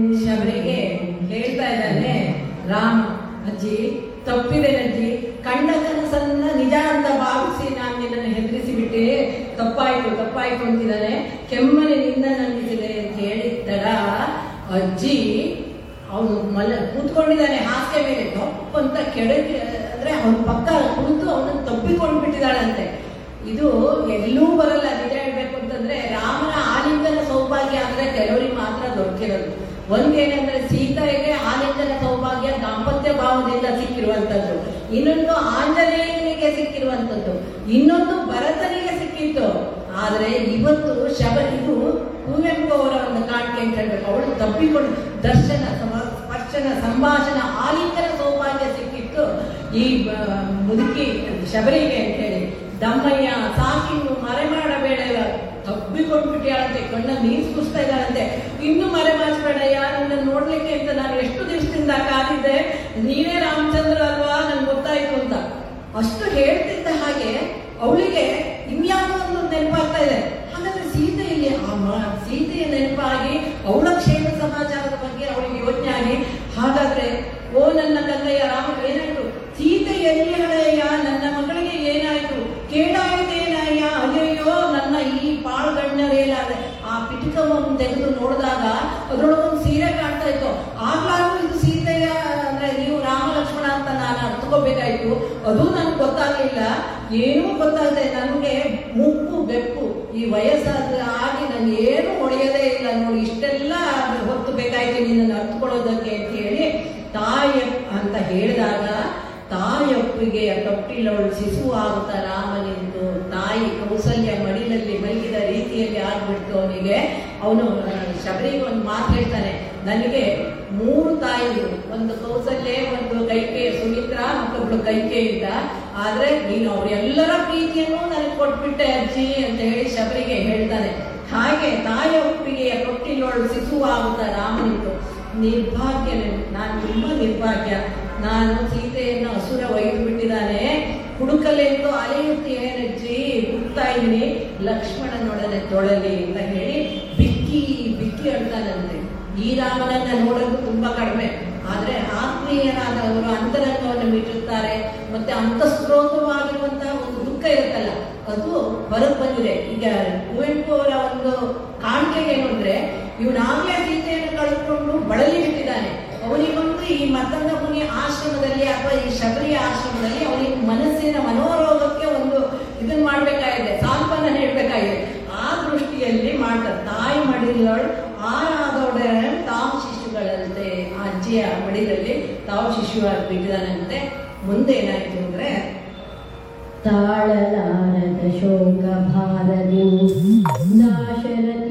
ಶಬರಿಗೆ ಹೇಳ್ತಾ ಇದ್ದಾನೆ ರಾಮ ಅಜ್ಜಿ ತಪ್ಪಿದೆ ಅಜ್ಜಿ ಕಂಡ ಕನಸನ್ನ ನಿಜ ಅಂತ ಭಾವಿಸಿ ನಾನು ನಿನ್ನನ್ನು ಹೆದರಿಸಿ ಬಿಟ್ಟೆ ತಪ್ಪಾಯ್ತು ತಪ್ಪಾಯ್ತು ಅಂತಿದ್ದಾನೆ ಕೆಮ್ಮನೆ ನಿಂದ ನಂಬಿಸಿದೆ ಅಂತ ಹೇಳಿದ್ದರ ಅಜ್ಜಿ ಅವನು ಮಲ್ಲ ಕೂತ್ಕೊಂಡಿದ್ದಾನೆ ಹಾಸಿಗೆ ಮೇಲೆ ತಪ್ಪು ಅಂತ ಕೆಳಗೆ ಅಂದ್ರೆ ಅವನ ಪಕ್ಕ ಕುಳಿತು ಅವನನ್ನು ತಪ್ಪಿಕೊಂಡು ಬಿಟ್ಟಿದ್ದಾಳಂತೆ ಇದು ಎಲ್ಲೂ ಬರಲ್ಲ ನಿಜ ಹೇಳ್ಬೇಕು ಅಂತಂದ್ರೆ ರಾಮನ ಆಲಿಂಗನ ಸೌಭಾಗ್ಯ ಅಂದ್ರೆ ಕೆಲವರಿಗೆ ಮಾತ್ರ ದೊರಕಿರೋದು ಒಂದೇನಂದ್ರೆ ಸೀತೆಗೆ ಆಲಿಂಗನ ಸೌಭಾಗ್ಯ ದಾಂಪತ್ಯ ಭಾವದಿಂದ ಸಿಕ್ಕಿರುವಂತದ್ದು ಇನ್ನೊಂದು ಆಂಜನೇಯನಿಗೆ ಸಿಕ್ಕಿರುವಂತದ್ದು ಇನ್ನೊಂದು ಭರತನಿಗೆ ಸಿಕ್ಕಿತ್ತು ಆದ್ರೆ ಇವತ್ತು ಶಬ ಇದು ಕುವೆಂಪು ಅವರ ಒಂದು ಕಾಣಿಕೆ ಅಂತ ಹೇಳ್ಬೇಕು ಅವಳು ತಪ್ಪಿಕೊಂಡು ದರ್ಶನ ಸಮ- ಸ್ಪರ್ಶನ ಸಂಭಾಷಣ ಆಲಿಂಗನ ಸೌಭಾಗ್ಯ ಸಿಕ್ಕಿತ್ತು ಈ ಬ- ಮುದುಕಿ ಶಬರಿಗೆ ಅಂತ ಹೇಳಿ ದಮ್ಮಯ್ಯ ಸಾಕಿನ್ನು ಮರೆ ಮಾಡಬೇಡ ತಬ್ಬಿಕೊಂಡ್ಬಿಟ್ಟಿಯಾಳಂತೆ ಕಣ್ಣ ನೀರು ಸುಸ್ತಾ ಇದ್ದಾಳಂತೆ ಇನ್ನು ಮರೆ ಮಾಚಬೇಡಯ್ಯ ನನ್ನ ನೋಡ್ಲಿಕ್ಕೆ ಅಂತ ನಾನು ಎಷ್ಟು ದಿವಸದಿಂದ ಕಾದಿದ್ದೆ ನೀನೇ ರಾಮಚಂದ್ರ ಅಲ್ವಾ ನನ್ಗೆ ಗೊತ್ತಾಯ್ತು ಅಂತ ಅಷ್ಟು ಹೇಳ್ತಿದ್ದ ಹಾಗೆ ಅವಳಿಗೆ ಇನ್ಯಾವುದೋ ಒಂದು ನೆನಪಾಗ್ತಾ ಇದೆ ಹಾಗಾದ್ರೆ ಸೀತೆಯಲ್ಲಿ ಆ ಮ- ಸೀತೆಯ ನೆನಪಾಗಿ ಅವಳ ಕ್ಷೇಮ ಸಮಾಚಾರದ ಬಗ್ಗೆ ಅವಳಿಗೆ ಯೋಚನೆ ಆಗಿ ಹಾಗಾದ್ರೆ ಓ ನನ್ನ ಕನ್ನಯ್ಯ ರಾಮ ಏನಾಯ್ತು ಸೀತೆ ಎಲ್ಲಿ ಹಳೆಯ ನನ್ನ ಮಗಳಿಗೆ ಏನಾಯ್ತು ಕೇಡಾಯಿತೇನಯ್ಯ ಅಯ್ಯಯ್ಯೋ ನನ್ನ ಈ ಪಾಳ್ಗಣ್ಣರೇಲಾದೆ ಆ ಪಿಟಕವನ್ನು ತೆಗೆದು ನೋಡಿದಾಗ ಅದ್ರೊಳಗೊಂದು ಸೀರೆ ಕಾಣ್ತಾ ಇತ್ತು ಆಗ್ಲಾಗೂ ಇದು ಸೀತೆಯ ಅಂದ್ರೆ ನೀವು ರಾಮ ಲಕ್ಷ್ಮಣ ಅಂತ ನಾನು ಅರ್ಥಕೋಬೇಕಾಯ್ತು ಅದು ನನ್ಗೆ ಗೊತ್ತಾಗ್ಲಿಲ್ಲ ಏನೂ ಗೊತ್ತಾಗದೆ ನನಗೆ ಮುಪ್ಪು ಬೆಪ್ಪು ಈ ವಯಸ್ಸಾದ ಆಗಿ ನಂಗೆ ಏನು ಹೊಡೆಯೋದೇ ಇಲ್ಲ ನೋಡಿ ಇಷ್ಟೆಲ್ಲ ಹೊತ್ತು ಬೇಕಾಯ್ತು ನಿನ್ನನ್ನು ಅರ್ಥಕೊಳ್ಳೋದಕ್ಕೆ ಅಂತ ಹೇಳಿ ತಾಯಿ ಅಂತ ಹೇಳಿದಾಗ ತಾಯೊಪ್ಪಿಗೆ ತೊಟ್ಟಿಲವಳು ಶಿಶು ಆಗುತ್ತಾ ರಾಮನಿಂದು ತಾಯಿ ಕೌಸಲ್ಯ ಮಡಿಲಲ್ಲಿ ಮಲಗಿದ ರೀತಿಯಲ್ಲಿ ಆಗ್ಬಿಡ್ತು ಅವನಿಗೆ ಅವನು ಶಬರಿಗೆ ಒಂದು ಮಾತು ಹೇಳ್ತಾನೆ ನನಗೆ ಮೂರು ತಾಯಿಗಳು ಒಂದು ಕೌಸಲ್ಯ ಒಂದು ಕೈಕೆ ಸುಮಿತ್ರ ಮತ್ತೊಬ್ಳು ಕೈಕೆ ಇದ್ದ ಆದ್ರೆ ನೀನು ಅವರೆಲ್ಲರ ಪ್ರೀತಿಯನ್ನು ನನಗೆ ಕೊಟ್ಬಿಟ್ಟೆ ಅಜ್ಜಿ ಅಂತ ಹೇಳಿ ಶಬರಿಗೆ ಹೇಳ್ತಾನೆ ಹಾಗೆ ತಾಯಿಯ ಒಪ್ಪಿಗೆಯ ತೊಟ್ಟಿಲೊಳು ಶಿಶು ಆಗುತ್ತಾ ರಾಮನಿಂದು ನಿರ್ಭಾಗ್ಯ ನಾನು ತುಂಬಾ ನಿರ್ಭಾಗ್ಯ ನಾನು ಸೀತೆಯನ್ನು ಹಸುರ ಒಯ್ದು ಬಿಟ್ಟಿದ್ದಾನೆ ಹುಡುಕಲೆಂದು ಅಲೆಯುತ್ತೇನಜ್ಜಿ ಹುಡುಕ್ತಾ ಇದ್ದೀನಿ ಲಕ್ಷ್ಮಣನೊಡನೆ ತೊಳಲಿ ಅಂತ ಹೇಳಿ ಬಿಕ್ಕಿ ಬಿಕ್ಕಿ ಅಳ್ತಾನಂತೆ ಈ ರಾಮನನ್ನ ನೋಡೋದು ತುಂಬಾ ಕಡಿಮೆ ಆದ್ರೆ ಆತ್ಮೀಯರಾದವರು ಅಂತರಂಗವನ್ನು ಮೀಟುತ್ತಾರೆ ಮತ್ತೆ ಅಂತಸ್ರೋತವಾಗಿರುವಂತಹ ಒಂದು ದುಃಖ ಇರುತ್ತಲ್ಲ ಅದು ಹೊರಗೆ ಬಂದಿದೆ ಈಗ ಕುವೆಂಪು ಅವರ ಒಂದು ಕಾಣಿಕೆ ಏನು ಅಂದ್ರೆ ಇವನಾಗ್ಲೇ ಸೀತೆಯನ್ನು ಕಳೆದುಕೊಂಡು ಬಳಲಿ ಬಿಟ್ಟಿದ್ದಾನೆ ಅವನಿಗೊಂದು ಈ ಮತ್ತಂಗ ಮುನಿ ಆಶ್ರಮದಲ್ಲಿ ಅಥವಾ ಈ ಶಬರಿಯ ಆಶ್ರಮದಲ್ಲಿ ಅವನಿಗೆ ಮನಸ್ಸಿನ ಮನೋರೋಗಕ್ಕೆ ಒಂದು ಇದನ್ನ ಮಾಡ್ಬೇಕಾಗಿದೆ ಸಾಂತ್ವನ ಹೇಳ್ಬೇಕಾಗಿದೆ ಆ ದೃಷ್ಟಿಯಲ್ಲಿ ಮಾಡ್ತಾರೆ ತಾಯಿ ಮಡಿಲೊಳ್ ಆರಾದೊಡನೆ ತಾವು ಶಿಶುಗಳಂತೆ ಆ ಅಜ್ಜಿಯ ಮಡಿಲಲ್ಲಿ ತಾವು ಶಿಶುವಾಗಿ ಬಿಟ್ಟಿದಾನಂತೆ ಮುಂದೆ ಏನಾಯ್ತು ಅಂದ್ರೆ ತಾಳಲಾರದ ಶೋಕ ಭಾರದಿ ದಾಶರಥಿ